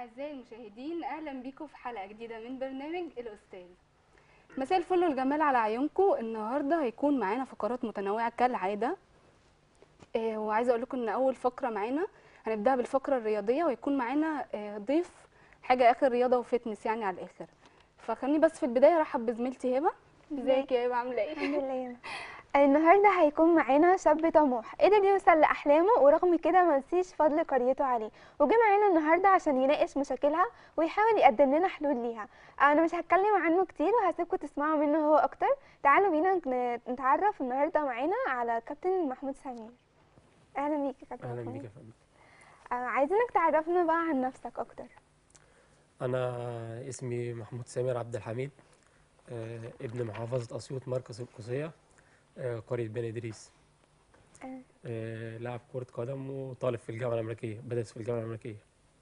أعزائي المشاهدين أهلا بيكم في حلقة جديدة من برنامج الأستاذ مساء الفل والجمال على عيونكم النهاردة هيكون معانا فقرات متنوعة كالعادة آه وعايزة أقول لكم إن أول فقرة معانا هنبدأها بالفقرة الرياضية ويكون معانا آه ضيف حاجة آخر رياضة وفتنس يعني على الآخر فخليني بس في البداية أرحب بزميلتي هبة ازيك يا هبة عاملة إيه؟ الحمد لله النهارده هيكون معانا شاب طموح قدر يوصل لاحلامه ورغم كده ما نسيش فضل قريته عليه وجه معانا النهارده عشان يناقش مشاكلها ويحاول يقدم لنا حلول ليها انا مش هتكلم عنه كتير وهسيبكم تسمعوا منه هو اكتر تعالوا بينا ن- نتعرف النهارده معانا على كابتن محمود سمير اهلا بيك يا كابتن اهلا محمود. بيك يا فندم آه، عايزينك تعرفنا بقى عن نفسك اكتر انا اسمي محمود سامر عبد الحميد آه، ابن محافظه اسيوط مركز القصيه آه، قريه بني ادريس آه. آه، لاعب كره قدم وطالب في الجامعه الامريكيه بدرس في الجامعه الامريكيه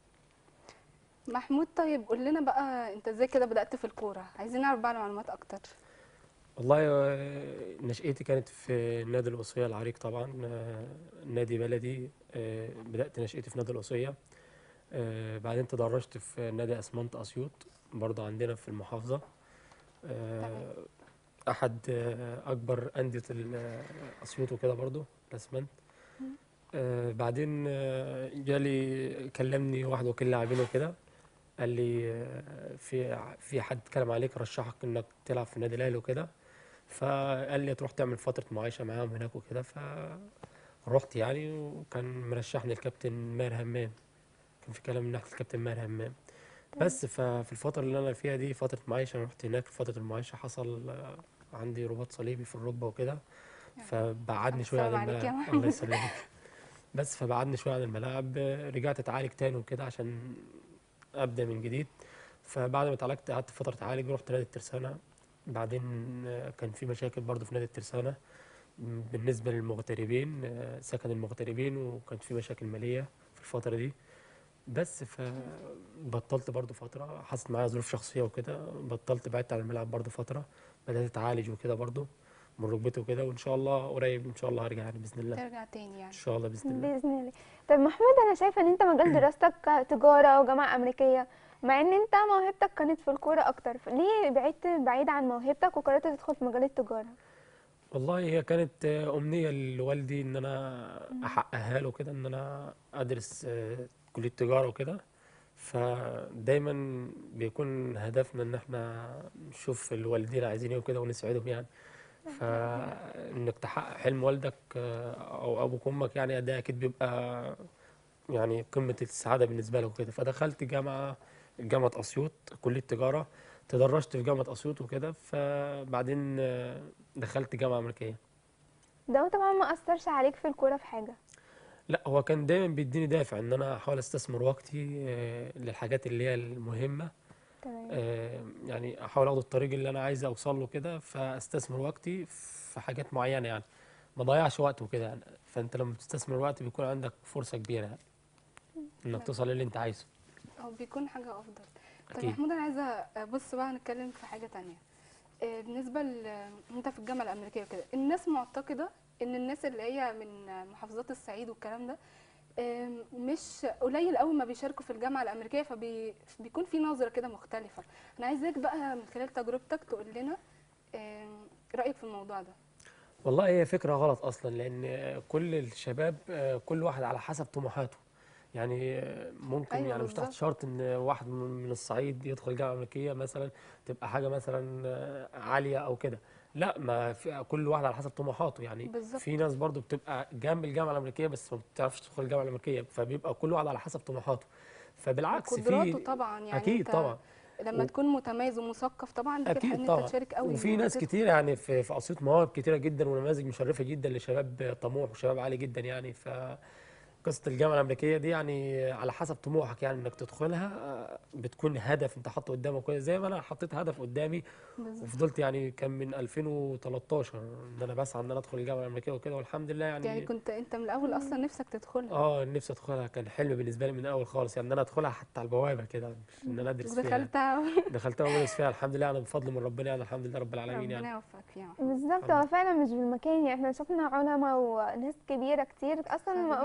محمود طيب قول لنا بقى أنت ازاي كده بدأت في الكورة عايزين نعرف بقى معلومات أكتر والله آه، نشأتي كانت في نادي القصيه العريق طبعا آه، نادي بلدي آه، بدأت نشأتي في نادي القصيه آه، بعدين تدرجت في نادي اسمنت اسيوط برضه عندنا في المحافظه آه، احد آه، اكبر انديه ال- آه، اسيوط وكده برضه الاسمنت آه، بعدين آه، جالي كلمني واحد وكيل لاعبين وكده قال لي آه، في في حد اتكلم عليك رشحك انك تلعب في النادي الاهلي وكده فقال لي تروح تعمل فتره معايشه معاهم هناك وكده فرحت يعني وكان مرشحني الكابتن ماهر همام كان في كلام من ناحيه الكابتن ماهر همام بس ففي الفتره اللي انا فيها دي فتره معايشه أنا رحت هناك في فتره المعايشه حصل آه، عندي رباط صليبي في الركبه وكده فبعدني شويه عن السلام عليك يا الملاعب محمود. الله يسلمك بس فبعدني شويه عن الملاعب آه، رجعت اتعالج تاني وكده عشان ابدا من جديد فبعد ما اتعالجت قعدت فتره اتعالج رحت نادي الترسانه بعدين آه، كان في مشاكل برضو في نادي الترسانه م، بالنسبه للمغتربين آه، سكن المغتربين وكانت في مشاكل ماليه في الفتره دي بس فبطلت برضو فتره حصلت معايا ظروف شخصيه وكده بطلت بعدت عن الملعب برضو فتره بدات اتعالج وكده برضو من ركبتي وكده وان شاء الله قريب ان شاء الله هرجع يعني باذن الله ترجع تاني يعني ان شاء الله باذن الله باذن الله طب محمود انا شايفه ان انت مجال دراستك تجاره وجامعه امريكيه مع ان انت موهبتك كانت في الكوره اكتر ليه بعدت بعيد عن موهبتك وقررت تدخل في مجال التجاره والله هي كانت آه، أمنية لوالدي إن أنا أحققها له كده إن أنا أدرس آه، كلية تجارة وكده فدايما بيكون هدفنا إن إحنا نشوف الوالدين عايزين إيه وكده ونسعدهم يعني فإنك تحقق حلم والدك آه، أو أبوك وأمك يعني ده أكيد بيبقى يعني قمة السعادة بالنسبة له وكده فدخلت جامعة جامعة أسيوط كلية تجارة تدرجت في جامعة أسيوط وكده فبعدين آه، دخلت جامعة أمريكية ده طبعا ما اثرش عليك في الكوره في حاجه لا هو كان دايما بيديني دافع ان انا احاول استثمر وقتي آه، للحاجات اللي هي المهمه تمام آه، يعني احاول اخد الطريق اللي انا عايز اوصل له كده فاستثمر وقتي في حاجات معينه يعني ما اضيعش وقت وكده يعني فانت لما بتستثمر وقت بيكون عندك فرصه كبيره يعني انك توصل للي انت عايزه أو بيكون حاجة أفضل طيب أكيد. محمود أنا عايزة بص بقى هنتكلم في حاجة تانية آه، بالنسبة ل أنت في الجامعة الأمريكية وكده الناس معتقدة إن الناس اللي هي من محافظات الصعيد والكلام ده آم، مش قليل قوي ما بيشاركوا في الجامعة الأمريكية فبيكون في نظرة كده مختلفة أنا عايزاك بقى من خلال تجربتك تقول لنا آم، رأيك في الموضوع ده والله هي فكرة غلط أصلا لأن كل الشباب آه، كل واحد على حسب طموحاته يعني آه، ممكن أيوة يعني مش تحت بالظبط. شرط إن واحد من من الصعيد يدخل جامعة أمريكية مثلا تبقى حاجة مثلا آه، عالية أو كده لا ما في كل واحد على حسب طموحاته يعني بالظبط. في ناس برضو بتبقى جنب الجامعة الأمريكية بس ما بتعرفش تدخل الجامعة الأمريكية فبيبقى كل واحد على حسب طموحاته فبالعكس قدراته في طبعا يعني أكيد أنت طبعا لما و- تكون متميز ومثقف طبعا ليك الحق اكيد ان طبعا انت تشارك قوي وفي ناس وتدخل. كتير يعني في في اسيوط مواهب كتيره جدا ونماذج مشرفه جدا لشباب طموح وشباب عالي جدا يعني ف قصه الجامعه الامريكيه دي يعني على حسب طموحك يعني انك تدخلها آه، بتكون هدف انت حاطه قدامك كويس زي ما انا حطيت هدف قدامي بالظبط. وفضلت يعني كان من 2013 ان انا بسعى ان انا ادخل الجامعه الامريكيه وكده والحمد لله يعني, يعني كنت انت من الاول اصلا نفسك تدخلها اه نفسي ادخلها كان حلم بالنسبه لي من الاول خالص يعني ان انا ادخلها حتى على البوابه كده مش ان انا ادرس فيها ودخلتها دخلتها وادرس فيها الحمد لله انا بفضل من ربنا يعني الحمد لله رب العالمين يعني ربنا يوفقك فيها بالظبط هو فعلا مش بالمكان يعني احنا شفنا علماء وناس كبيره كتير اصلا ما خريجين. أصدر ما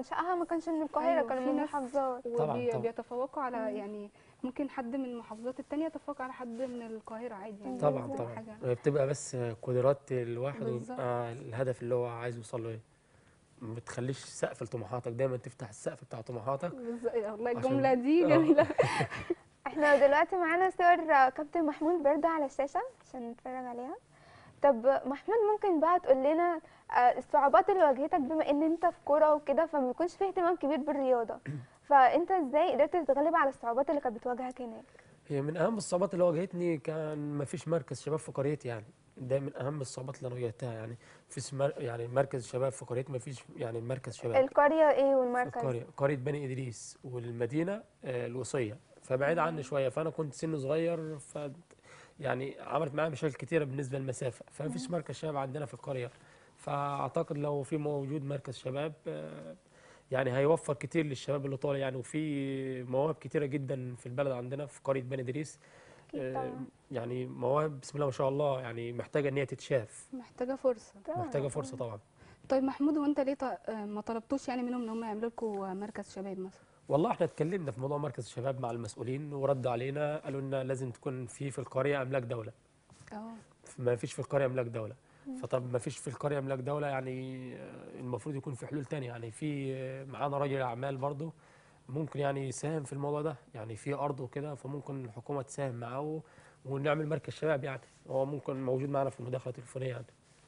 منشأها ما كانش من القاهرة أيوة، كانوا في من ناس محافظات طبعاً، طبعاً. وبيتفوقوا على يعني ممكن حد من المحافظات التانية يتفوق على حد من القاهرة عادي يعني طبعا دي طبعا حاجة هي بتبقى بس قدرات الواحد بالظبط. ويبقى الهدف اللي هو عايز يوصل له ايه ما بتخليش سقف لطموحاتك دايما تفتح السقف بتاع طموحاتك بالظبط والله عشان- الجملة دي آه. جميلة احنا دلوقتي معانا صور كابتن محمود برده على الشاشة عشان نتفرج عليها طب محمود ممكن بقى تقول لنا آه، الصعوبات اللي واجهتك بما ان انت في كوره وكده فما بيكونش فيه اهتمام كبير بالرياضة فانت ازاي قدرت تتغلب على الصعوبات اللي كانت بتواجهك هناك هي من اهم الصعوبات اللي واجهتني كان ما فيش مركز شباب في قريتي يعني ده من اهم الصعوبات اللي انا واجهتها يعني في مر... يعني مركز شباب في قريتي ما فيش يعني مركز شباب القرية ايه في والمركز القريه قريه بني ادريس والمدينه آه، الوصيه فبعيد عني شويه فانا كنت سن صغير ف يعني عملت معايا مشاكل كتيره بالنسبه للمسافه فما فيش مركز شباب عندنا في القريه فاعتقد لو في موجود مركز شباب آه، يعني هيوفر كتير للشباب اللي طالع يعني وفي مواهب كتيره جدا في البلد عندنا في قريه بني ادريس أكيد آه، طبعا. يعني مواهب بسم الله ما شاء الله يعني محتاجه ان هي تتشاف محتاجة فرصة طبعاً. محتاجه فرصه طبعا طيب محمود وانت ليه ط- آه، ما طلبتوش يعني منهم ان هم يعملوا لكم مركز شباب مثلا والله احنا اتكلمنا في موضوع مركز الشباب مع المسؤولين وردوا علينا قالوا لنا لازم تكون في في القريه املاك دوله اه ما فيش في القريه املاك دوله فطب ما فيش في القريه املاك دوله يعني آه، المفروض يكون في حلول تانية يعني في آه، معانا راجل اعمال برضه ممكن يعني يساهم في الموضوع ده يعني في ارض وكده فممكن الحكومه تساهم معاه و- ونعمل مركز شباب يعني هو ممكن موجود معانا في المداخله التليفونيه يعني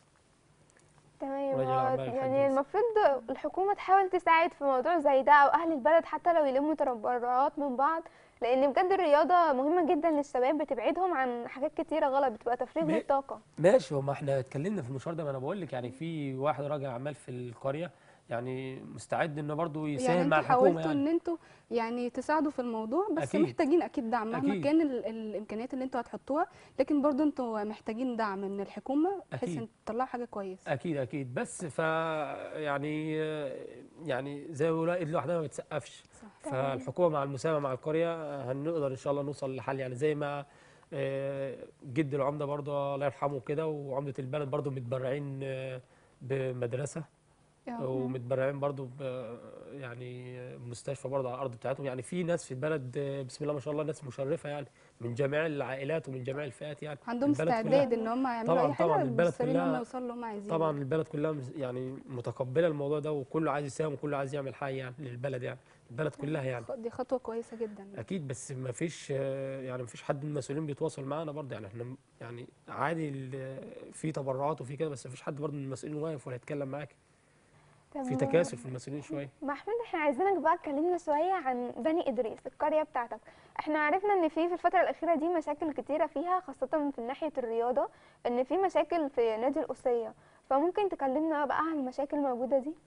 تمام رجل هو أعمال الحاج يعني يوسف. المفروض الحكومة تحاول تساعد في موضوع زي ده أو أهل البلد حتى لو يلموا تبرعات من بعض لأن بجد الرياضة مهمة جدا للشباب بتبعدهم عن حاجات كتيرة غلط بتبقى تفريغ ب- للطاقة ماشي هو ما احنا اتكلمنا في المشوار ده ما انا بقول لك يعني في واحد راجل اعمال في القريه يعني مستعد انه برضه يعني يساهم مع انتوا الحكومه حاولتوا يعني ان انتوا يعني تساعدوا في الموضوع بس أكيد. محتاجين اكيد دعم مهما أكيد. كان ال- الامكانيات اللي انتوا هتحطوها لكن برضو انتوا محتاجين دعم من الحكومه بحيث أكيد. ان تطلعوا حاجه كويسه اكيد اكيد بس ف يعني يعني زي ما بيقولوا ايد لوحدها ما بتسقفش صح فالحكومه مع المساهمه مع القريه هنقدر ان شاء الله نوصل لحل يعني زي ما آه، جد العمده برضه الله يرحمه كده وعمده البلد برضه متبرعين آه، بمدرسه اه. ومتبرعين برضه ب يعني مستشفى برضه على الارض بتاعتهم يعني في ناس في البلد آه، بسم الله ما شاء الله ناس مشرفه يعني من جميع العائلات ومن جميع الفئات يعني عندهم البلد كلها. استعداد ان هم يعملوا طبعاً- اي حاجه طبعاً البلد مستنيين ان هم كلها- يوصلوا اللي هم عايزينه طبعا البلد كلها مس- يعني متقبله الموضوع ده وكله عايز يساهم وكله عايز يعمل حاجه يعني للبلد يعني البلد كلها يعني دي خطوه كويسه جدا اكيد بس ما فيش آه، يعني ما فيش حد من المسؤولين بيتواصل معانا برضه يعني احنا م- يعني عادي ال- في تبرعات وفي كده بس ما فيش حد برضه من المسؤولين واقف ولا يتكلم معاك في تمام. تكاسل في المسؤولين شويه محمود احنا عايزينك بقى تكلمنا شوية عن بني إدريس القرية بتاعتك احنا عرفنا ان في في الفترة الأخيرة دي مشاكل كتيرة فيها خاصة في ناحية الرياضة ان في مشاكل في نادي القصية فممكن تكلمنا بقى عن المشاكل الموجودة دي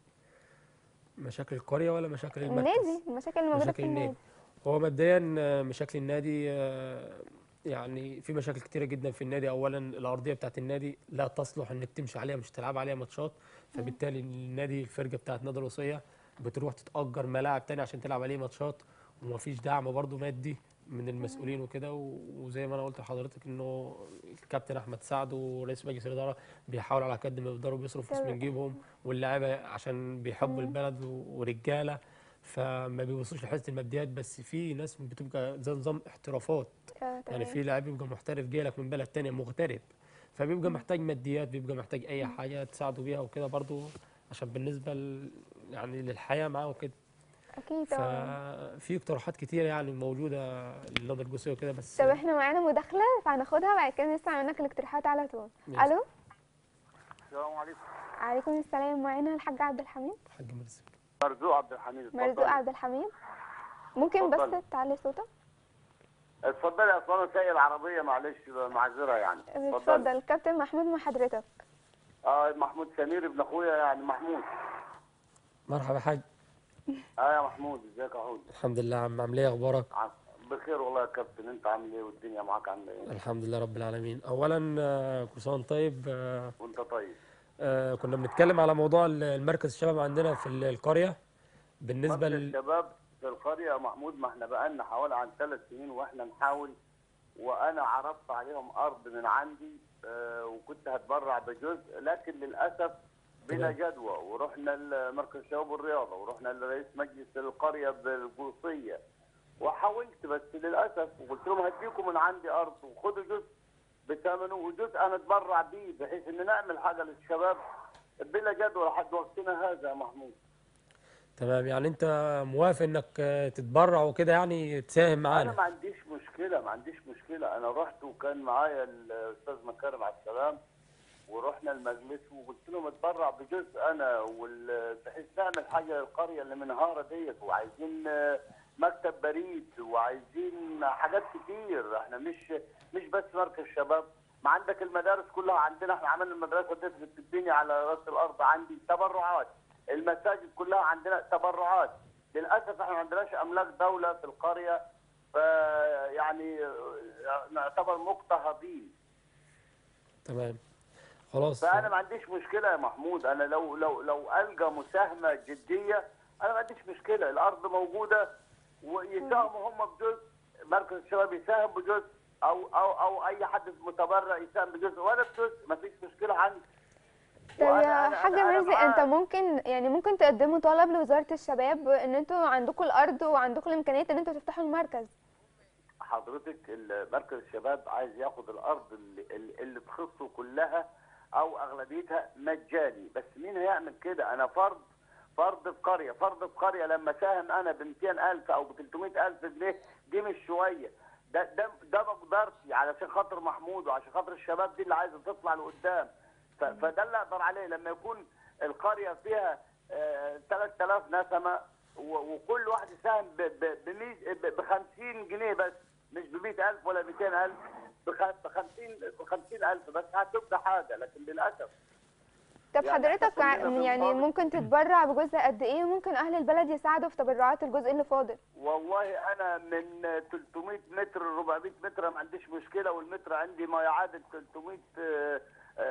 مشاكل القريه ولا مشاكل المركز النادي المشاكل اللي موجودة في مشاكل النادي النادي هو مبدئيا آه، مشاكل النادي آه، يعني في مشاكل كتيره جدا في النادي اولا الارضيه بتاعت النادي لا تصلح انك تمشي عليها مش تلعب عليها ماتشات فبالتالي النادي الفرقه بتاعت نادي الوصيه بتروح تتاجر ملاعب تاني عشان تلعب عليه ماتشات ومفيش دعم برضه مادي من المسؤولين وكده و- وزي ما انا قلت لحضرتك انه الكابتن احمد سعد ورئيس مجلس الاداره بيحاولوا على قد ما يقدروا بيصرفوا فلوس تمام. من جيبهم واللاعيبه عشان بيحبوا مم. البلد و- ورجاله فما بيبصوش لحته الماديات بس في ناس بتبقى زي نظام احترافات آه، يعني تمام. في لاعب بيبقى محترف جاي لك من بلد تانية مغترب فبيبقى محتاج ماديات بيبقى محتاج اي حاجه تساعده بيها وكده برضو عشان بالنسبه ل... يعني للحياه معاه وكده اكيد طبعا ففي اقتراحات كتير يعني موجوده للنادي الجوسيه وكده بس طب احنا معانا مداخلة فهناخدها وبعد كده نسمع منك الاقتراحات على طول ماشي. الو السلام عليكم عليكم السلام معانا الحاج عبد الحميد حاج مرزق مرزوق عبد الحميد اتفضل. مرزوق عبد الحميد ممكن بس اتفضل. تعلي صوتك اتفضلي يا اصلا سايق العربيه معلش معذره يعني اتفضل كابتن محمود مع حضرتك اه محمود سمير ابن اخويا يعني محمود مرحبا يا حاج اه يا محمود ازيك يا حود الحمد لله يا عم عامل ايه اخبارك ع- بخير والله يا كابتن انت عامل ايه والدنيا معاك عامله ايه الحمد لله رب العالمين اولا آه، كل سنه وأنت طيب آه، وانت طيب آه، كنا بنتكلم على موضوع ال- المركز الشباب عندنا في ال- القريه بالنسبه مركز ل... الشباب في القريه يا محمود ما احنا بقالنا حوالي عن ثلاث سنين واحنا نحاول وانا عرضت عليهم ارض من عندي آه وكنت هتبرع بجزء لكن للاسف بلا تمام. جدوى ورحنا لمركز الشباب والرياضه ورحنا لرئيس مجلس القريه بالقوسيه وحاولت بس للاسف وقلت لهم هديكم من عندي ارض وخدوا جزء بثمنه وجزء انا اتبرع بيه بحيث ان نعمل حاجه للشباب بلا جدوى لحد وقتنا هذا يا محمود تمام يعني انت موافق انك آه، تتبرع وكده يعني تساهم انا معانا ما عنديش مشكله ما عنديش مشكله انا رحت وكان معايا الاستاذ مكارم على السلام ورحنا المجلس وقلت لهم اتبرع بجزء انا وال- بحيث نعمل حاجه للقريه اللي منهاره ديت وعايزين آه، مكتب بريد وعايزين حاجات كتير احنا مش مش بس مركز شباب ما عندك المدارس كلها عندنا احنا عملنا المدرسه ديت بتبني على راس الارض عندي تبرعات المساجد كلها عندنا تبرعات للاسف احنا ما عندناش املاك دوله في القريه فيعني نعتبر مضطهدين تمام خلاص فانا ما عنديش مشكله يا محمود انا لو لو لو القى مساهمه جديه انا ما عنديش مشكله الارض موجوده ويساهموا هم بجزء مركز الشباب يساهم بجزء او او او اي حد متبرع يساهم بجزء وانا بجزء ما فيش مشكله عندي طب وأنا- يا أنا- حاج أنا- أنا مرزق انت معاك. ممكن يعني ممكن تقدموا طلب لوزارة الشباب ان انتوا عندكم الارض وعندكم الامكانيات ان انتوا تفتحوا المركز حضرتك ال- مركز الشباب عايز ياخد الارض اللي, اللي اللي تخصه كلها او اغلبيتها مجاني بس مين هيعمل كده انا فرد فرد في قريه فرد في قريه لما ساهم انا ب 200000 او ب 300000 جنيه دي مش شويه ده ده ده مقدرتي علشان خاطر محمود وعشان خاطر الشباب دي اللي عايزه تطلع لقدام ف- فده اللي اقدر عليه لما يكون القريه فيها آه، 3000 نسمه و- وكل واحد يساهم ب ب 50 جنيه بس مش ب 100000 ولا 200000 ب 50 ب 50000 بس هتبقى حاجه لكن للاسف طب يعني حضرتك إحنا ع- كلنا يعني بنطالب. ممكن تتبرع بجزء قد ايه وممكن اهل البلد يساعدوا في تبرعات الجزء اللي فاضل والله انا من 300 متر 400 متر ما عنديش مشكله والمتر عندي ما يعادل 300 آه،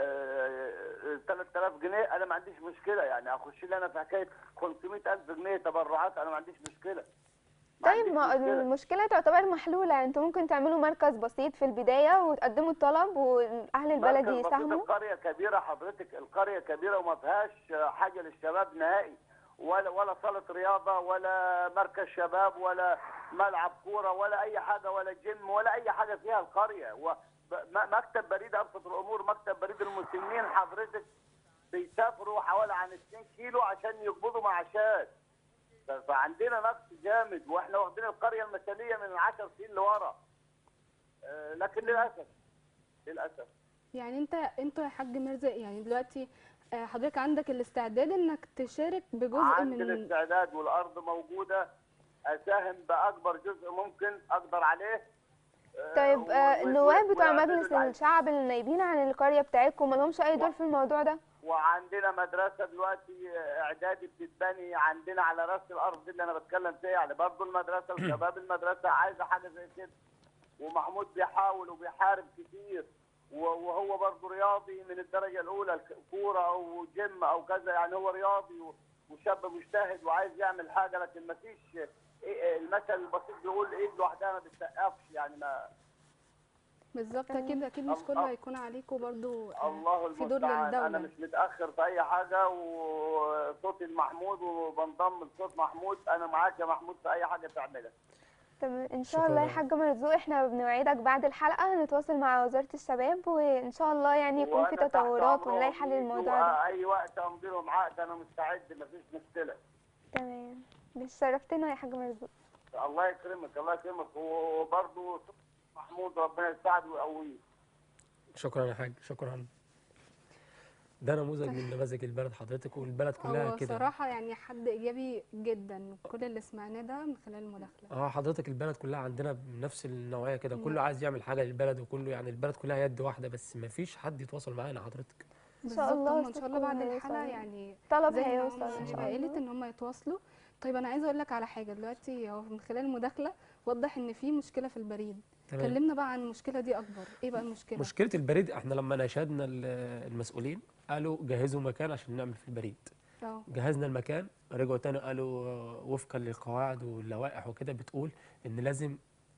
آه، 3000 جنيه انا ما عنديش مشكله يعني اخش لي انا في حكايه 500000 جنيه تبرعات انا ما عنديش مشكله ما طيب عنديش ما مشكلة. المشكلة تعتبر محلولة يعني انتوا ممكن تعملوا مركز بسيط في البداية وتقدموا الطلب واهل البلد مركز بسيط يساهموا القريه كبيره حضرتك القريه كبيره وما فيهاش حاجه للشباب نهائي ولا ولا صاله رياضه ولا مركز شباب ولا ملعب كوره ولا اي حاجه ولا جيم ولا اي حاجه فيها القريه و م- مكتب بريد ابسط الامور مكتب بريد المسنين حضرتك بيسافروا حوالي عن 2 كيلو عشان يقبضوا معاشات ف- فعندنا نقص جامد واحنا واخدين القريه المثاليه من 10 سنين لورا آه، لكن للاسف للاسف يعني انت انتوا يا حاج مرزق يعني دلوقتي آه، حضرتك عندك الاستعداد انك تشارك بجزء عندي من الاستعداد والارض موجوده اساهم باكبر جزء ممكن اقدر عليه آه، طيب و- آه، و- النواب و- بتوع ويعتمد مجلس على- الشعب اللي نايبين عن القرية بتاعتكم مالهمش اي دور في الموضوع ده وعندنا مدرسه دلوقتي آه، اعدادي بتتبني عندنا على راس الارض دي اللي انا بتكلم فيها يعني برضه المدرسه وشباب المدرسه عايزه حاجه زي كده ومحمود بيحاول وبيحارب كتير و- وهو برضه رياضي من الدرجه الاولى الك- كوره او جيم او كذا يعني هو رياضي و- وشاب مجتهد وعايز يعمل حاجه لكن ما فيش المثل البسيط بيقول ايد لوحدها ما بتسقفش يعني ما بالظبط اكيد اكيد مش الله- كله هيكون عليكم برضو آه، الله في دور المستعان انا للدولة مش متاخر في اي حاجه وصوتي المحمود وبنضم لصوت محمود انا معاك يا محمود في اي حاجه تعملها طب ان شاء شكراً الله يا يا حاج مرزوق احنا بنوعدك بعد الحلقة هنتواصل مع وزارة الشباب وان شاء الله يعني يكون في وأنا تحت تطورات أمرهم ونلاقي حل يجوا للموضوع ده اي وقت امضي لهم عقد انا مستعد مفيش مشكله تمام مش شرفتنا يا حاج مرزوق الله يكرمك الله يكرمك وبرضه محمود ربنا يساعده ويقويه شكرا يا حاج شكرا ده نموذج من نماذج البلد حضرتك والبلد كلها هو كده صراحة يعني حد إيجابي جدا كل اللي سمعناه ده من خلال المداخلة اه حضرتك البلد كلها عندنا بنفس النوعيه كده كله عايز يعمل حاجه للبلد وكله يعني البلد كلها يد واحده بس ما فيش حد يتواصل معانا حضرتك إن شاء بالظبط الله هم ان شاء الله بعد صوتكم الحلقة هيوصل. يعني طلب زي ما هيوصل عمر ان شاء قالت الله ان هم يتواصلوا طيب انا عايزه اقول لك على حاجه دلوقتي هو من خلال المداخله وضح ان في مشكله في البريد تمام كلمنا بقى عن المشكله دي اكبر ايه بقى المشكله مشكله البريد احنا لما ناشدنا ال- المسؤولين قالوا جهزوا مكان عشان نعمل في البريد اه جهزنا المكان رجعوا تاني قالوا آه، وفقا للقواعد واللوائح وكده بتقول ان لازم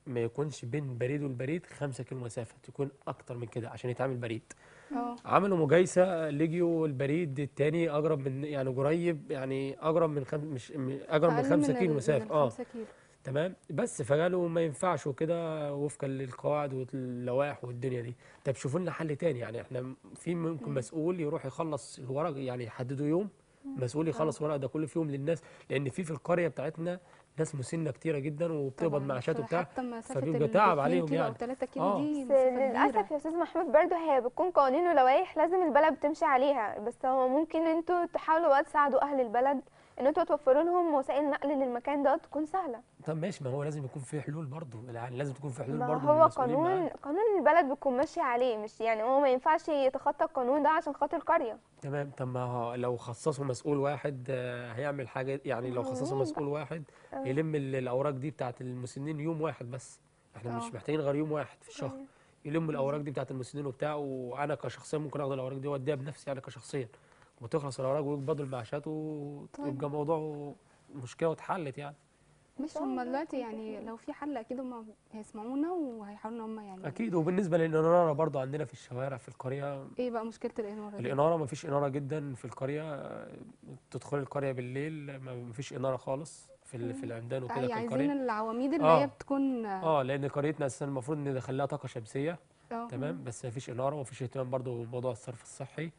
ما يكونش بين بريد والبريد 5 كيلو مسافه تكون اكتر من كده عشان يتعمل بريد اه عملوا مقايسه لقيوا البريد التاني اقرب من يعني قريب يعني اقرب من خم مش م- اقرب من أقل 5 ال- كيلو من مسافه اه الخمسة كيلو تمام بس فقالوا ما ينفعش وكده وفقا للقواعد واللوائح والدنيا دي طب شوفوا لنا حل تاني يعني احنا في ممكن مسؤول يروح يخلص الورق يعني يحددوا يوم مسؤول يخلص الورق ده كله في يوم للناس لان في في القريه بتاعتنا ناس مسنه كتيره جدا وبتقبض طبعاً، معاشات وبتاع فحتى مسافة فبيبقى ال تعب 2 عليهم كيلو يعني. أو 3 كيلو آه. دي بس مسافة للاسف كبيرة يا استاذ محمود برضو هي بتكون قوانين ولوائح لازم البلد تمشي عليها بس هو ممكن انتوا تحاولوا بقى تساعدوا اهل البلد ان انتوا توفروا لهم وسائل نقل للمكان ده تكون سهله طب ماشي ما هو لازم يكون في حلول برضه يعني لازم تكون في حلول ما برضه هو للمسؤولين قانون معاه. قانون البلد بتكون ماشيه عليه مش يعني هو ما ينفعش يتخطى القانون ده عشان خاطر قريه تمام طب ما هو لو خصصوا مسؤول واحد آه، هيعمل حاجه يعني لو ما هو خصصوا مين مسؤول واحد آه. يلم ال- الاوراق دي بتاعت المسنين يوم واحد بس احنا مش آه. محتاجين غير يوم واحد في الشهر أيوة. يلم الاوراق دي بتاعت المسنين وبتاع وانا كشخصيا ممكن اخد الاوراق دي واديها بنفسي انا كشخصيا وتخلص الاوراق ويقبضوا المعاشات ويبقى الموضوع مشكله واتحلت يعني مش هم دلوقتي يعني لو في حل اكيد هم هيسمعونا وهيحاولوا ان هم يعني اكيد وبالنسبه للاناره برضه عندنا في الشوارع في القريه ايه بقى مشكله الاناره دي الإنارة ما فيش إنارة جدا في القرية آه، تدخل القرية بالليل ما فيش إنارة خالص في ال- في العمدان وكده أي في عايزين القرية العواميد اللي آه. هي بتكون اه لأن قريتنا أساسا المفروض ندخل لها طاقة شمسية اه تمام بس ما فيش إنارة وما فيش اهتمام برضه بموضوع الصرف الصحي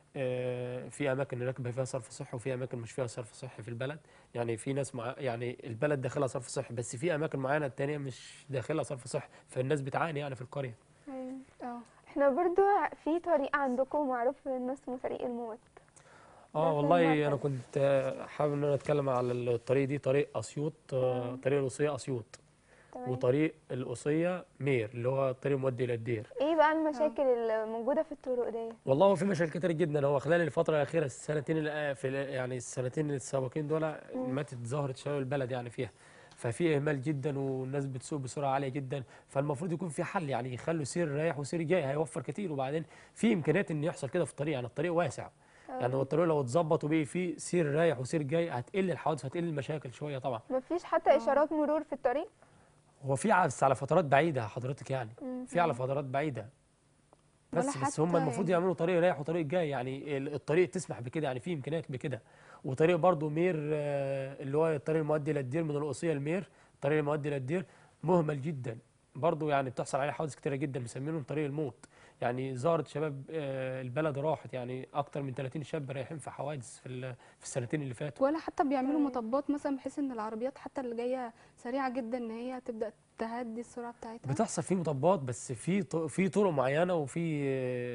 آه، في أماكن نركب فيها صرف صحي وفي أماكن مش فيها صرف صحي في البلد يعني في ناس مع يعني البلد داخلها صرف صحي بس في أماكن معينة التانية مش داخلها صرف صحي فالناس بتعاني يعني في القرية أيوة. اه احنا برضو في طريق عندكم معروف انه اسمه طريق الموت ده اه في والله انا المركز. كنت آه، حابب ان انا اتكلم على الطريق دي طريق اسيوط آه، طريق القصيه اسيوط تمام وطريق القصيه مير اللي هو الطريق المؤدي الى الدير ايه بقى المشاكل اللي موجوده في الطرق دي والله هو في مشاكل كتير جدا هو خلال الفتره الاخيره السنتين الأ- في ال- يعني السنتين السابقين دول ماتت ظاهره شباب البلد يعني فيها ففي اهمال جدا والناس بتسوق بسرعه عاليه جدا فالمفروض يكون في حل يعني يخلوا سير رايح وسير جاي هيوفر كتير وبعدين في امكانيات ان يحصل كده في الطريق يعني الطريق واسع يعني هو الطريق لو اتظبط وبقي فيه سير رايح وسير جاي هتقل الحوادث هتقل المشاكل شويه طبعا مفيش حتى اشارات مرور في الطريق هو في ع- بس على فترات بعيده حضرتك يعني مم. في على فترات بعيده ولا بس بس هم حتى المفروض يعني- يعملوا طريق رايح وطريق جاي يعني ال- الطريق تسمح بكده يعني في امكانيات بكده وطريق برضو مير آه، اللي هو الطريق المؤدي للدير من القصيه لمير الطريق المؤدي للدير مهمل جدا برضو يعني بتحصل عليه حوادث كتيره جدا مسمينهم طريق الموت يعني ظهرت شباب آه، البلد راحت يعني اكتر من 30 شاب رايحين في حوادث في ال- في السنتين اللي فاتوا ولا حتى بيعملوا تمام. مطبات مثلا بحيث ان العربيات حتى اللي جايه سريعه جدا ان هي تبدا تهدي السرعه بتاعتها بتحصل فيه مطبات بس في ط- في طرق معينه وفي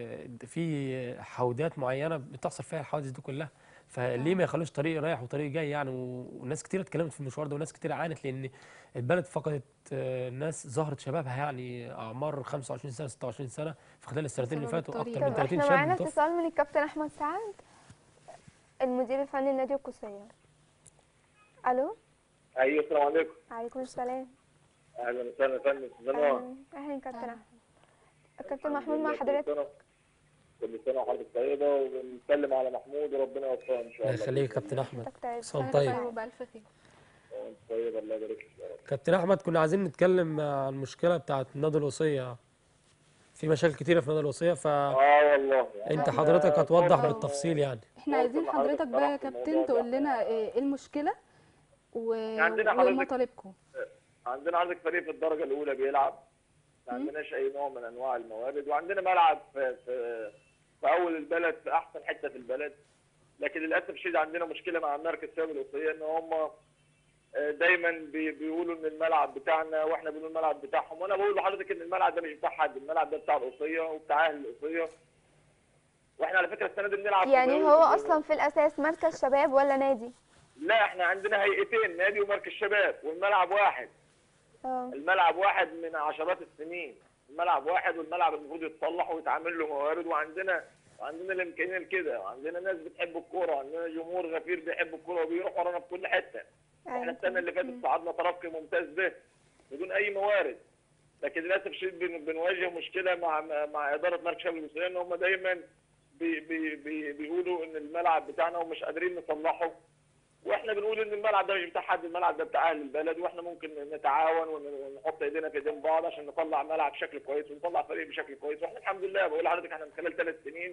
في حودات معينه بتحصل فيها الحوادث دي كلها فليه ما يخلوش طريق رايح وطريق جاي يعني و- وناس كتير اتكلمت في المشوار ده وناس كتير عانت لان البلد فقدت آه، ناس ظهرت شبابها يعني اعمار 25 سنه 26 سنه في خلال السنتين اللي بسبب فاتوا الطريق. اكتر من طب 30 احنا شاب معانا متوفى. اتصال من الكابتن احمد سعد المدير الفني لنادي القصير الو ايوه السلام عليكم عليكم السلام اهلا وسهلا يا فندم استاذ انور اهلا اهلا كابتن احمد كابتن محمود مع حضرتك كل سنه وحضرتك طيبه وبنتكلم على محمود وربنا يوفقه ان شاء الله الله يخليك يا كابتن احمد حضرتك طيب صوت خير طيب خير وبألف خير وانت طيب الله يبارك فيك يا رب كابتن احمد كنا عايزين نتكلم عن المشكله بتاعت نادي الوصيه في مشاكل كتيره في نادي الوصيه فانت اه والله يعني إحنا حضرتك هتوضح برضه بالتفصيل يعني احنا عايزين برضه حضرتك حضرتك بقى يا طرحت الموضوع كابتن ده. تقول لنا ايه إيه المشكله و... عندنا حضرتك- ومطالبكم عندنا عندك فريق في الدرجه الاولى بيلعب ما عندناش اي نوع من انواع الموارد وعندنا ملعب في في, في اول البلد في احسن حته في البلد لكن للاسف الشديد عندنا مشكله مع مركز شباب الوصيه ان هم آه، دايما بي- بيقولوا ان الملعب بتاعنا واحنا بنقول الملعب بتاعهم وانا بقول لحضرتك ان الملعب ده مش بتاع حد الملعب ده بتاع القصيه وبتاع اهل القصيه واحنا على فكره السنه دي بنلعب في يعني دوري- هو اصلا في الاساس مركز شباب ولا نادي لا احنا عندنا هيئتين نادي ومركز شباب والملعب واحد اه الملعب واحد من عشرات السنين الملعب واحد والملعب المفروض يتصلح ويتعمل له موارد وعندنا وعندنا الامكانيه لكده وعندنا ناس بتحب الكوره وعندنا جمهور غفير بيحب الكوره وبيروح ورانا في كل حته احنا أيوة. السنه اللي فاتت صعدنا ترقي ممتاز به بدون اي موارد لكن للاسف الشديد بن- بنواجه مشكله مع مع اداره مركز شباب المصريين ان هم دايما بي بي بي بيقولوا ان الملعب بتاعنا ومش قادرين نصلحه واحنا بنقول ان الملعب ده مش بتاع حد الملعب ده بتاع اهل البلد واحنا ممكن نتعاون ون- ونحط ايدينا في ايدين بعض عشان نطلع ملعب بشكل كويس ونطلع فريق بشكل كويس واحنا الحمد لله بقول لحضرتك احنا من خلال ثلاث سنين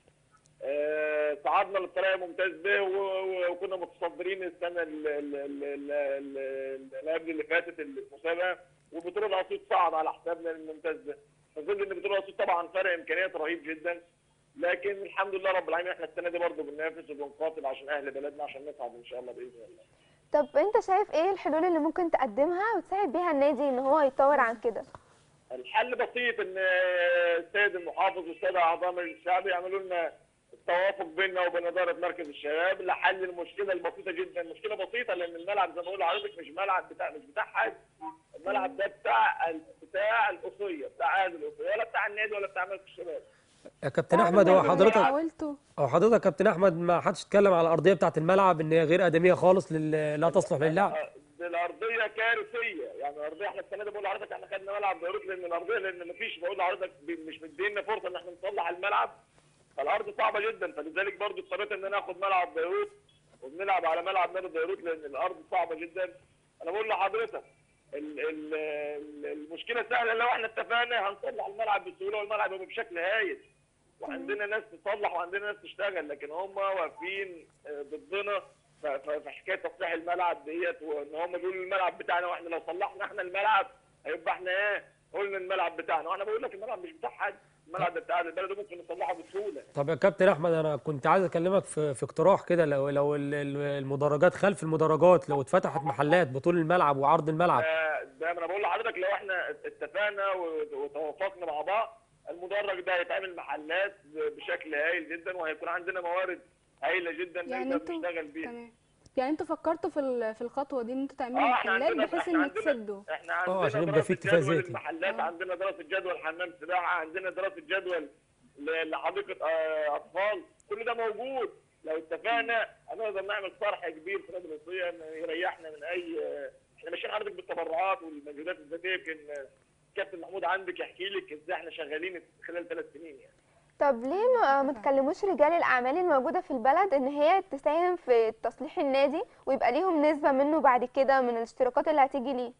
آه، صعدنا للطريقه ممتاز به و- و- وكنا متصدرين السنه ال- ال- ال- ال- ال- اللي قبل اللي فاتت المسابقه وبطوله الاسيوط صعد على حسابنا للممتاز ده فظل ان بطوله الاسيوط طبعا فرق امكانيات رهيب جدا لكن الحمد لله رب العالمين احنا السنه دي برضه بننافس وبنقاتل عشان اهل بلدنا عشان نصعد ان شاء الله باذن الله طب انت شايف ايه الحلول اللي ممكن تقدمها وتساعد بيها النادي ان هو يتطور عن كده الحل بسيط ان السيد المحافظ والساده اعضاء مجلس الشعب يعملوا لنا التوافق بيننا وبين اداره مركز الشباب لحل المشكله البسيطه جدا مشكله بسيطه لان الملعب زي ما بقول لحضرتك مش ملعب بتاع مش بتاع حد الملعب ده بتاع ال- بتاع القصيه بتاع اهل القصيه ولا بتاع النادي ولا بتاع مركز الشباب يا كابتن احمد هو حضرتك حاولتوا هو حضرتك يا كابتن احمد ما حدش اتكلم على الارضيه بتاعه الملعب ان هي غير ادميه خالص لل... لا تصلح للعب دي الارضيه كارثيه يعني الارضيه احنا السنه دي بقول لحضرتك احنا خدنا ملعب بيروت لان الارضيه لان مفيش بقول لحضرتك ب- مش مدينا فرصه ان احنا نصلح الملعب فالارض صعبه جدا فلذلك برضو اضطريت ان انا اخد ملعب بيروت وبنلعب على ملعب نادي بيروت لان الارض صعبه جدا انا بقول لحضرتك ال ال ال المشكله سهله لو احنا اتفقنا هنصلح الملعب بسهوله والملعب يبقى بشكل هايل وعندنا ناس تصلح وعندنا ناس تشتغل لكن هم واقفين آه، ضدنا ف- ف- في حكايه تصليح الملعب ديت وان هم بيقولوا الملعب بتاعنا واحنا لو صلحنا احنا الملعب هيبقى احنا ايه قلنا الملعب بتاعنا وانا بقول لك الملعب مش بتاع حد الملعب ده بتاع البلد ممكن نصلحه بسهوله طب يا كابتن احمد انا كنت عايز اكلمك في في اقتراح كده لو لو ال- ال- المدرجات خلف المدرجات لو اتفتحت محلات بطول الملعب وعرض الملعب ده ده انا بقول لحضرتك لو احنا اتفقنا و- وتوافقنا مع بعض المدرج ده هيتعمل محلات ب- بشكل هايل جدا وهيكون عندنا موارد هايله جدا يعني نقدر انتوا نشتغل بيها تمام يعني انتوا فكرتوا في ال- في الخطوه دي ان انتوا تعملوا اه احنا محلات عندنا بحيث احنا ان عندنا تسدوا احنا عندنا عشان يبقى دراسة في اكتفاء جدول ذاتي. المحلات آه. عندنا دراسه جدول حمام سباحه عندنا دراسه جدول ل- لحديقه آه، اطفال كل ده موجود لو اتفقنا هنقدر نعمل صرح كبير في نادي الوصيه إنه يريحنا من اي آه، احنا ماشيين حضرتك بالتبرعات والمجهودات الذاتيه يمكن آه، كابتن محمود عندك يحكي لك ازاي احنا شغالين خلال ثلاث سنين يعني طب ليه ما, ما تكلموش رجال الاعمال الموجوده في البلد ان هي تساهم في تصليح النادي ويبقى ليهم نسبه منه بعد كده من الاشتراكات اللي هتيجي ليه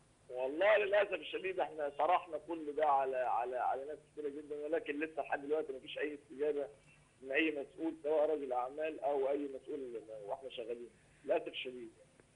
والله للاسف الشديد احنا طرحنا كل ده على على على ناس كتيره جدا ولكن لسه لحد دلوقتي مفيش اي استجابه من اي مسؤول سواء رجل اعمال او اي مسؤول واحنا شغالين للاسف الشديد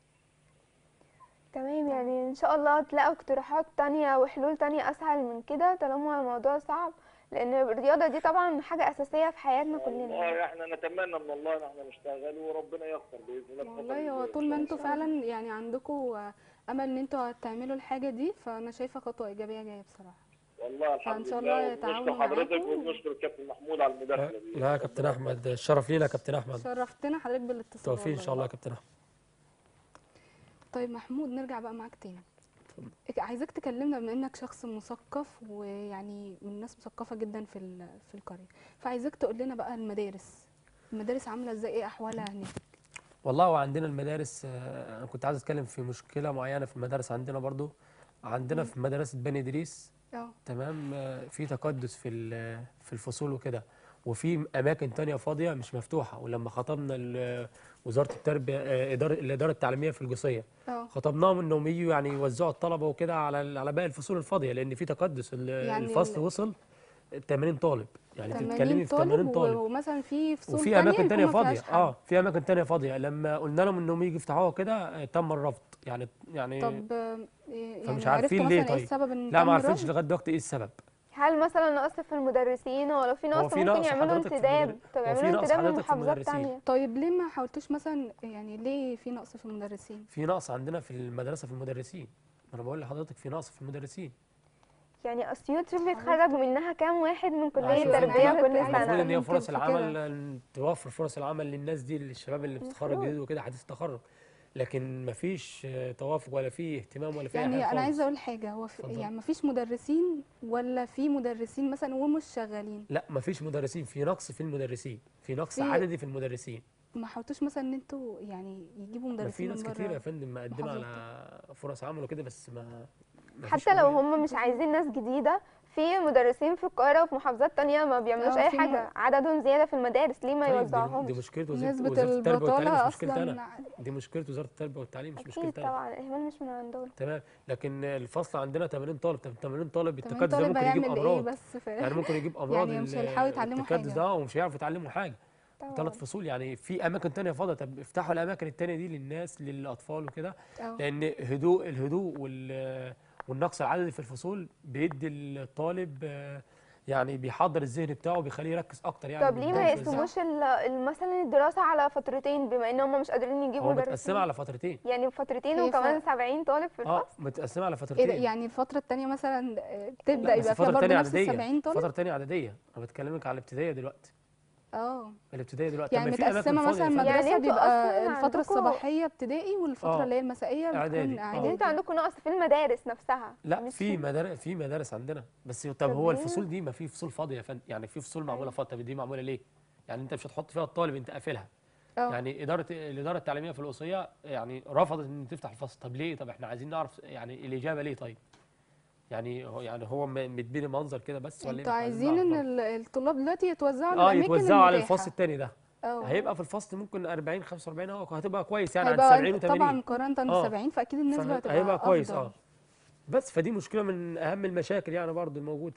تمام يعني ان شاء الله تلاقوا اقتراحات تانية وحلول تانية اسهل من كده طالما الموضوع صعب لان الرياضه دي طبعا حاجه اساسيه في حياتنا كلنا والله احنا نتمنى من الله ان احنا نشتغل وربنا يغفر باذن الله الفترة والله هو الجاية طول إن ما شاء انتوا الله. فعلا يعني عندكم امل ان انتوا هتعملوا الحاجه دي فانا شايفه خطوه ايجابيه جايه بصراحه والله الحمد فإن شاء لله الله وبنشكر يتعاونوا حضرتك معاكم. وبنشكر الكابتن محمود على لا المداخله دي لا يا كابتن احمد الشرف لينا يا كابتن احمد شرفتنا حضرتك بالاتصال توفيق ان والله. شاء الله يا كابتن احمد طيب محمود نرجع بقى معاك تاني عايزاك تكلمنا بما انك شخص مثقف ويعني من ناس مثقفه جدا في ال- في القريه فعايزاك تقول لنا بقى المدارس المدارس عامله ازاي ايه احوالها هناك والله وعندنا المدارس آه، انا كنت عايز اتكلم في مشكله معينه في المدارس عندنا برضو عندنا في مدرسه بني ادريس اه تمام آه، في تكدس في ال- في الفصول وكده وفي اماكن تانية فاضيه مش مفتوحه ولما خطبنا ال- وزاره التربيه آه، اداره الاداره التعليميه في الجوصيه اه خطبناهم انهم يجوا يعني يوزعوا الطلبه وكده على ال- على باقي الفصول الفاضيه لان في تكدس ال- يعني الفصل ال- وصل 80 طالب يعني انت 80 بتتكلمي في 80 طالب طالب و- ومثلا في فصول وفي تانية اماكن تانية يكون ما فاضيه فيهاش حد. اه في اماكن تانية فاضيه لما قلنا لهم انهم يجوا يفتحوها كده آه، تم الرفض يعني يعني طب آه، يعني فمش عرفتوا عارفين ليه مثلا ايه طيب. السبب ان لا تم ما عارفينش الرفض؟ لغايه دلوقتي ايه السبب هل مثلا نقص في المدرسين ولو في نقص في ممكن نقص يعملوا حضرتك في انتداب المدر- طب هو في يعملوا نقص انتداب من حضرتك في محافظات المدرسين. تانية طيب ليه ما حاولتوش مثلا يعني ليه في نقص في المدرسين في نقص عندنا في المدرسه في المدرسين ما انا بقول لحضرتك في نقص في المدرسين يعني اسيوط شوف بيتخرج منها كام واحد من كليه عشان كده التربيه أنا كل كنت عايزة المفروض سنه ان هي ممكن فرص في العمل كده. إن توفر فرص العمل للناس دي للشباب اللي بتتخرج المفروض. جديد وكده حديث التخرج لكن مفيش آه، توافق ولا في اهتمام ولا في اي يعني حاجه انا خالص. عايزه اقول حاجه هو في اتفضل. يعني مفيش مدرسين ولا في مدرسين مثلا ومش شغالين لا مفيش مدرسين في نقص في المدرسين في نقص في- عددي في المدرسين ما حاولتوش مثلا ان انتوا يعني يجيبوا ما في مدرسين ناس من كتير بره يا فندم مقدمه محافظات على فرص عمل وكده بس ما مفيش حتى لو مدير. هم مش عايزين ناس جديده في مدرسين في القاهره وفي محافظات تانية ما بيعملوش آه، اي في حاجه م- عددهم زياده في المدارس ليه ما طيب دي- يوزعوهمش دي مشكله وزاره نسبة وزاره التربيه والتعليم البطالة مش مشكلتي انا أصلا دي مشكله وزاره التربيه والتعليم مش اكيد مشكلتي انا طبعا الاهمال مش من عندهم تمام لكن الفصل عندنا 80 طالب طب 80 طالب كمان التكدس ده طالب ممكن يجيب هيعمل ايه امراض بس في يعني ممكن يجيب امراض يعني مش ال- هيلحقوا يتعلموا التكدس حاجة. ده ومش هيعرفوا يتعلموا حاجه طبعا ثلاث فصول يعني في اماكن تانية فاضيه طب افتحوا الاماكن التانية دي للناس للاطفال وكده اه لان هدوء الهدوء وال والنقص العددي في الفصول بيدي الطالب آه، يعني بيحضر الذهن بتاعه بيخليه يركز اكتر يعني طب ليه ما بالدرس. يقسموش ال- ال- مثلا الدراسه على فترتين بما ان هم مش قادرين يجيبوا هو مدرسين متقسمه على فترتين يعني فترتين هي وكمان ف- 70 طالب في اه الفصل متقسمه على ايه ده فترتين يعني الفترة التانية مثلا آه، لا، تبدأ بس يبقى فيها فترة برضه تانية نفس إعدادية. السبعين طالب فترة تانية إعدادية أنا بتكلمك على الابتدائية دلوقتي اه الابتدائية دلوقتي يعني طب ما في أماكن متقسمة فاضية مثلا يا فندم. يعني مدرسة انتوا بيبقى أصلاً الفترة عندكوا- الصباحية ابتدائي والفترة آه. اللي هي المسائية إعدادي. بتكون آه. يعني اعدادي انتوا عندكم نقص في المدارس نفسها لا مش في مدارس في مدارس عندنا بس طب طب هو ليه؟ الفصول دي ما في فصول فاضية يا فندم يعني في فصول معمولة أيوة. فاضية طب دي معمولة ليه؟ يعني أنت مش هتحط فيها الطالب أنت قافلها اه يعني إدارة الإدارة التعليمية في الوصية يعني رفضت إن تفتح الفصل طب ليه؟ طب إحنا عايزين نعرف يعني الإجابة ليه طيب؟ يعني هو يعني هو م- مديني منظر كده بس ولا إيه؟ انتوا إحنا عايزين ان نعرف. ال- الطلاب دلوقتي يتوزعوا على اه الاماكن يتوزعوا على المتاحة. الفصل التاني ده اه هيبقى في الفصل ممكن 40 45 اه هتبقى كويس يعني عن هيبقى 70 و80 طبعا مقارنة آه. ب 70 فاكيد النسبة فه- هتبقى هيبقى كويس أفضل. اه بس فدي مشكله من اهم المشاكل يعني برضو الموجوده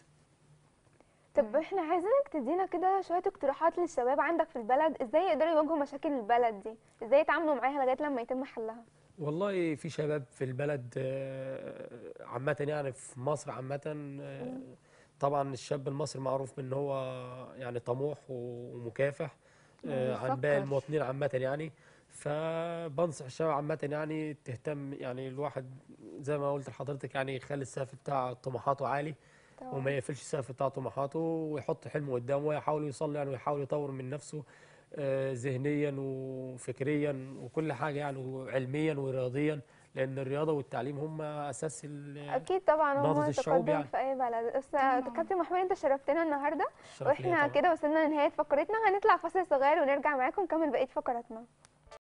طب احنا عايزينك تدينا كده شويه اقتراحات للشباب عندك في البلد ازاي يقدروا يواجهوا مشاكل البلد دي ازاي يتعاملوا معاها لغايه لما يتم حلها والله في شباب في البلد آه، عامه يعني في مصر عامه آه، طبعا الشاب المصري معروف بان هو يعني طموح ومكافح آه، عن باقي بيفكر. المواطنين عامه يعني فبنصح الشباب عامه يعني تهتم يعني الواحد زي ما قلت لحضرتك يعني يخلي السقف بتاع طموحاته عالي وما يقفلش السقف بتاع طموحاته ويحط حلمه قدامه ويحاول يوصل يعني ويحاول يطور من نفسه آه، ذهنيا وفكريا وكل حاجه يعني وعلميا ورياضيا لان الرياضه والتعليم هم اساس ال- اكيد طبعا نهضة هو الشعوب تقدم يعني. في اي بلد بس طبعاً. كابتن محمود انت شرفتنا النهارده الشرف ليا واحنا طبعاً. كده وصلنا لنهايه فقرتنا هنطلع فاصل صغير ونرجع معاكم نكمل بقيه فقراتنا